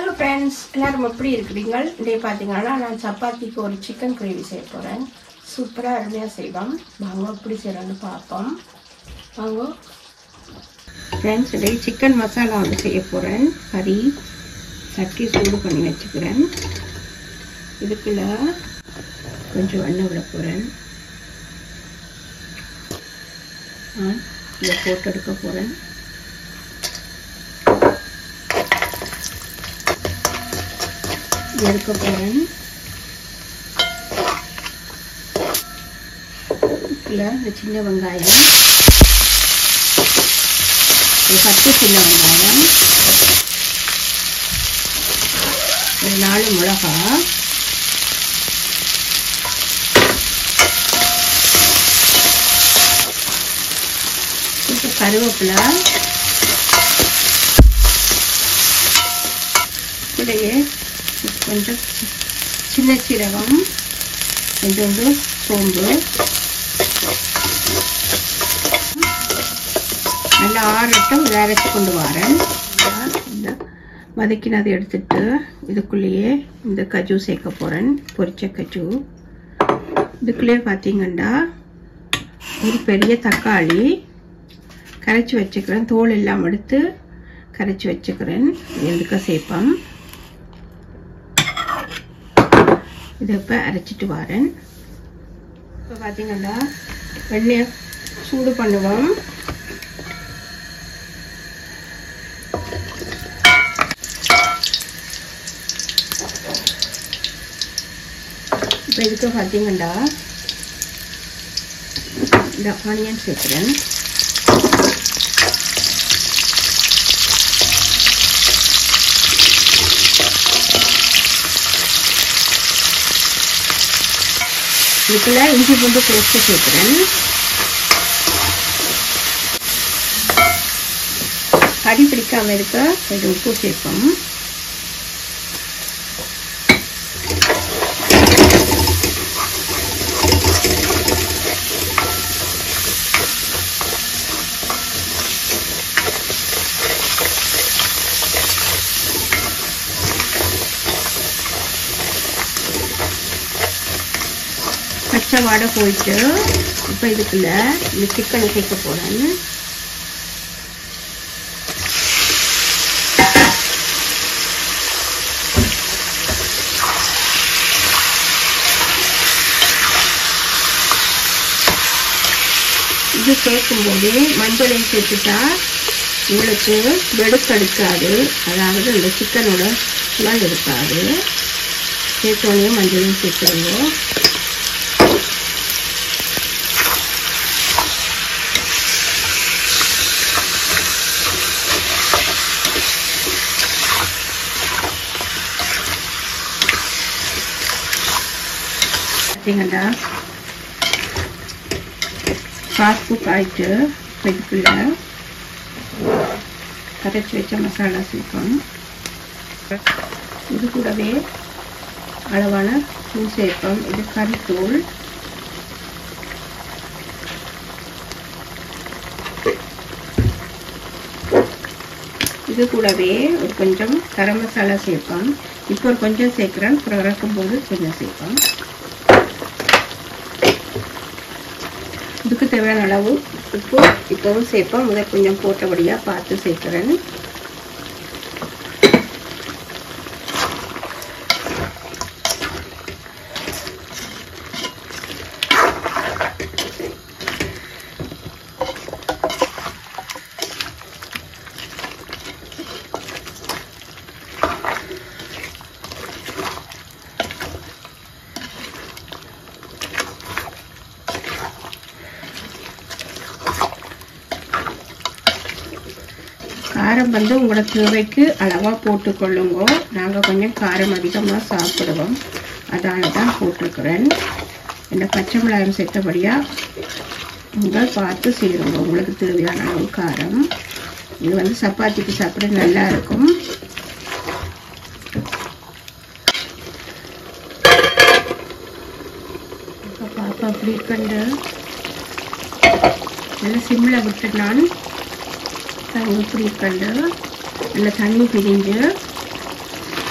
hello friends எல்லாரும் எப்படி இருக்கிறீங்க இன்றைய பார்த்தீங்கன்னா நான் சப்பாத்திக்கு ஒரு சிக்கன் கிரேவி செய்ய போகிறேன் சூப்பராக அருமையாக செய்வோம் வாங்க எப்படி செய்கிறோன்னு பார்ப்போம் வாங்க ஃப்ரெண்ட்ஸ் இன்றைய சிக்கன் மசாலா வந்து செய்ய போகிறேன் கறி சட்டி சூடு பண்ணி வச்சுக்கிறேன் இதுக்குள்ள கொஞ்சம் எண்ணெய் விட போகிறேன் இதை போட்டு எடுக்க போகிறேன் எடுக்க போகிறேன் இதில் இந்த சின்ன வெங்காயம் ஒரு பத்து சின்ன வெங்காயம் ஒரு நாலு மிளகா இப்போ கருவேப்பிலை இடையே கொஞ்சம் சின்ன சீரகம் கொஞ்சோண்டு சோம்பு நல்லா ஆறட்டும் இதை அரைச்சி கொண்டு வரேன் இந்த வதக்கினதை எடுத்துட்டு இதுக்குள்ளேயே இந்த கஜு சேர்க்க போகிறேன் பொரிச்ச கஜு இதுக்குள்ளேயே பார்த்தீங்கன்னா ஒரு பெரிய தக்காளி கரைச்சி வச்சுக்கிறேன் தோல் எல்லாம் எடுத்து கரைச்சி வச்சுக்கிறேன் எதுக்க சேர்ப்பேன் இதை இப்போ அரைச்சிட்டு வரேன் இப்போ பார்த்தீங்கன்னா வெண்ணெய் சூடு பண்ணுவோம் இப்போ இதுக்கு பார்த்தீங்கன்னா இந்த ஆனியன் சேர்க்குறேன் இதுக்குள்ள இஞ்சி பூண்டு பேஸ்ட்டு சேர்க்குறேன் கடி பிடிக்காம இருக்க கொஞ்சம் உப்பு சேர்ப்போம் பச்சை வாடை போயிட்டு இப்போ இதுக்குள்ள இந்த சிக்கனை சேர்க்க போகிறேன் இது சேர்க்கும்போது மஞ்சளை சேர்த்துட்டா உங்களுக்கு வெடுக்கடிக்காது அதாவது இந்த சிக்கனோட ஸ்மெல் இருக்காது சேர்த்தோடனே மஞ்சளையும் சேர்த்துருவோம் பார்த்தீங்கன்னா ஃபாஸ்ட் குக் ஆகிட்டு இதுக்குள்ள கரைச்சி வச்ச மசாலா சேர்க்கணும் இது கூடவே அளவான தூள் சேர்ப்போம் இது கறித்தூள் இது கூடவே ஒரு கொஞ்சம் கரம் மசாலா சேர்ப்போம் இப்போ ஒரு கொஞ்சம் சேர்க்குறேன் அப்புறம் இறக்கும் போது கொஞ்சம் சேர்ப்போம் இதுக்கு தேவையான அளவு உப்பு இப்போவும் சேர்ப்போம் முதல் கொஞ்சம் போட்டபடியாக பார்த்து சேர்க்குறேன் காரம் வந்து உங்களோட தேவைக்கு அளவாக போட்டுக்கொள்ளுங்க நாங்கள் கொஞ்சம் காரம் அதிகமாக சாப்பிடுவோம் அதனால தான் போட்டிருக்கிறேன் இந்த பச்சை மிளகாயம் சேர்த்தபடியாக உங்கள் பார்த்து செய்கிறோங்க உங்களுக்கு தேவையான அளவு காரம் இது வந்து சப்பாத்திக்கு சாப்பிட நல்லா இருக்கும் இப்போ பாப்பா அப்படி கண்டு நல்லா சிம்மில் விட்டு நான் தண்ணி இப்படி கண்டு நல்லா தண்ணி பிரிஞ்சு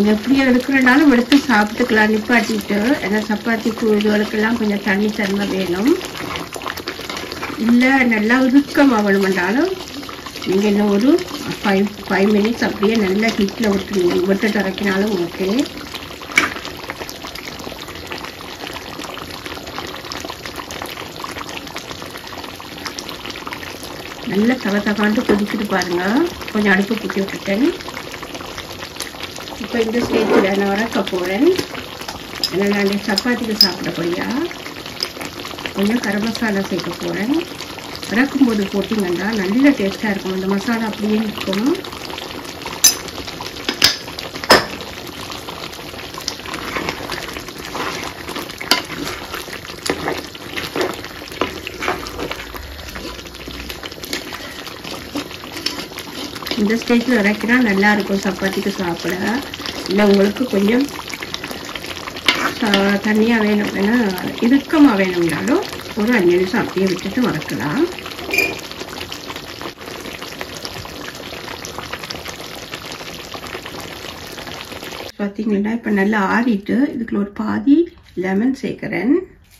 நீங்கள் எப்படியோ எடுக்கிறனாலும் எடுத்து சாப்பிட்டுக்கலாம் நிப்பாட்டிட்டு ஏன்னா சப்பாத்திக்கு இதுகளுக்கெல்லாம் கொஞ்சம் தண்ணி தன்மை வேணும் இல்லை நல்லா இறுக்கமாக வேணுமென்றாலும் நீங்கள் இன்னும் ஒரு ஃபைவ் ஃபைவ் மினிட்ஸ் அப்படியே நல்லா ஹீட்டில் விட்டு விட்டுட்டு இறக்கினாலும் ஓகே நல்லா தவ தகாண்டு கொதிச்சுட்டு பாருங்க கொஞ்சம் அடுப்பு குத்தி விட்டுட்டேன் இப்போ இந்த ஸ்டேஜில் நான் வறக்க போகிறேன் ஏன்னா நான் சப்பாத்திக்கு சாப்பிடக்கூடியா கொஞ்சம் கரம் மசாலா சேர்க்க போகிறேன் இறக்கும்போது போட்டிங்கன்னா நல்ல டேஸ்ட்டாக இருக்கும் அந்த மசாலா அப்படியே இருக்கும் இந்த ஸ்டேஜில் இறக்கினா நல்லா இருக்கும் சப்பாத்திக்கு சாப்பிட இல்லை உங்களுக்கு கொஞ்சம் தண்ணியாக வேணும் ஏன்னா இறுக்கமாக வேணும்னாலும் ஒரு அஞ்சு நிமிஷம் அப்படியே விட்டுட்டு வறக்கலாம் பார்த்தீங்கன்னா இப்போ நல்லா ஆறிட்டு இதுக்குள்ள ஒரு பாதி லெமன் சேர்க்குறேன்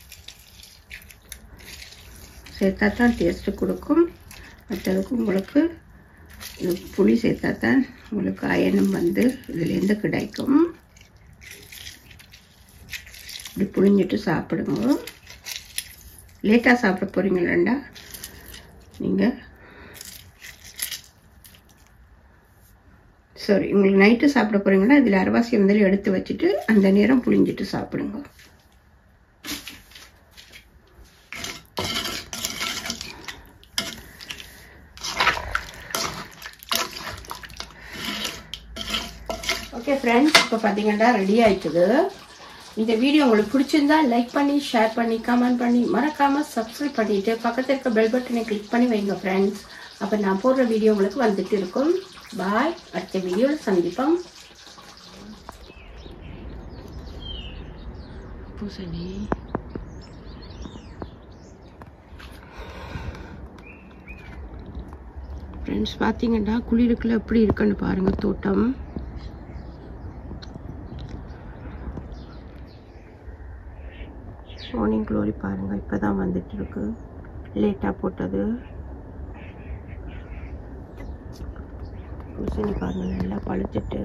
சேர்த்தா தான் டேஸ்ட்டு கொடுக்கும் மற்றதுக்கு உங்களுக்கு இது புளி சேர்த்தா தான் உங்களுக்கு அயனம் வந்து இதுலேருந்து கிடைக்கும் இப்படி புளிஞ்சிட்டு சாப்பிடுங்க லேட்டாக சாப்பிட போகிறீங்களா நீங்கள் சாரி உங்களுக்கு நைட்டு சாப்பிட போகிறீங்களா இதில் அரைவாசி இருந்தாலும் எடுத்து வச்சுட்டு அந்த நேரம் புளிஞ்சிட்டு சாப்பிடுங்க ஓகே ஃப்ரெண்ட்ஸ் இப்போ பார்த்தீங்கன்னா ரெடி ஆயிட்டுது இந்த வீடியோ உங்களுக்கு பிடிச்சிருந்தா லைக் பண்ணி ஷேர் பண்ணி கமெண்ட் பண்ணி மறக்காமல் சப்ஸ்கிரைப் பண்ணிவிட்டு பக்கத்தில் இருக்க பெல் பட்டனை கிளிக் பண்ணி வைங்க ஃப்ரெண்ட்ஸ் அப்போ நான் போடுற வீடியோ உங்களுக்கு வந்துட்டு இருக்கும் பாய் அடுத்த வீடியோவில் சந்திப்போம் பூசணி ஃப்ரெண்ட்ஸ் பார்த்தீங்கன்னா குளிருக்குள்ள எப்படி இருக்குன்னு பாருங்கள் தோட்டம் மார்னிங் க்ளோரி பாருங்கள் இப்போ தான் வந்துட்டு இருக்கு லேட்டாக போட்டது பூசணி பாருங்கள் நல்லா பழுத்துட்டு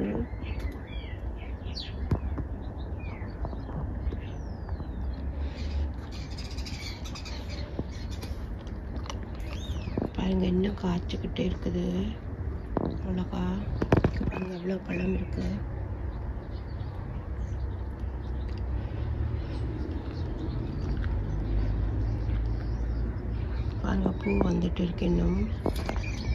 பாருங்க இன்னும் காய்ச்சிக்கிட்டே இருக்குது மிளகா பாருங்க எவ்வளோ பழம் இருக்குது பாருங்க பூ வந்துட்டு இருக்கு இன்னும்